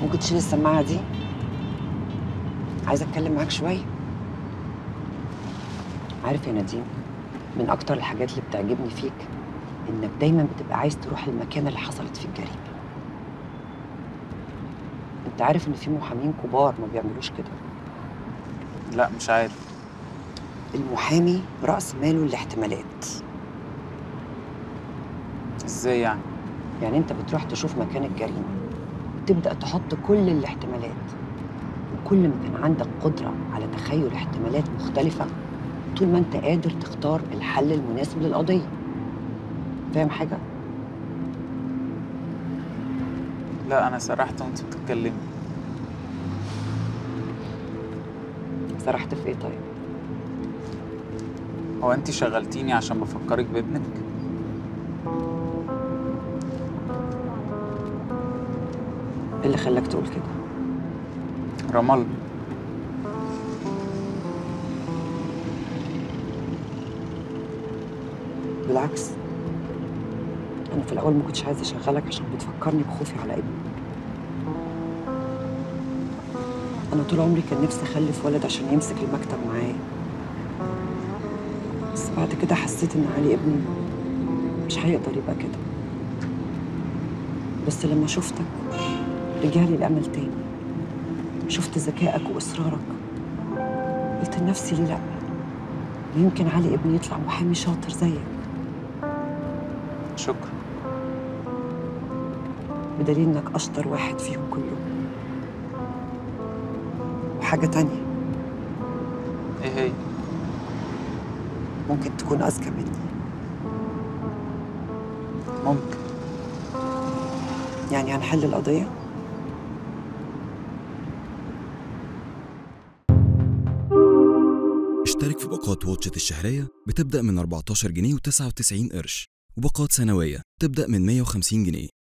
ممكن تشيل السماعة دي عايزة أتكلم معاك شوية عارف يا نديم من أكتر الحاجات اللي بتعجبني فيك إنك دايما بتبقى عايز تروح المكان اللي حصلت فيه الجريمة أنت عارف إن في محامين كبار ما بيعملوش كده لا مش عارف المحامي رأس ماله الاحتمالات ازاي يعني يعني أنت بتروح تشوف مكان الجريمة وتبدأ تحط كل الاحتمالات وكل ما كان عندك قدرة على تخيل احتمالات مختلفة طول ما أنت قادر تختار الحل المناسب للقضية فاهم حاجة؟ لا انا سرحت وانت بتتكلمي سرحت في إيه طيب؟ هو انت شغلتيني عشان بفكرك بابنك إيه اللي خلاك تقول كده؟ رمل بالعكس أنا في الأول ما كنتش عايزة أشغلك عشان بتفكرني بخوفي على ابني أنا طول عمري كان نفسي أخلف ولد عشان يمسك المكتب معايا بس بعد كده حسيت إن علي ابني مش هيقدر يبقى كده بس لما شفتك رجعلي الأمل تاني شفت ذكائك وإصرارك قلت لنفسي ليه لأ يمكن علي ابني يطلع محامي شاطر زيك شكرا بدليل انك اشطر واحد فيهم كلهم وحاجة تانية ايه هي ممكن تكون أذكى مني ممكن يعني هنحل القضية اشترك في باقات واتشت الشهرية بتبدأ من 14 جنيه و99 قرش وباقات سنوية تبدأ من 150 جنيه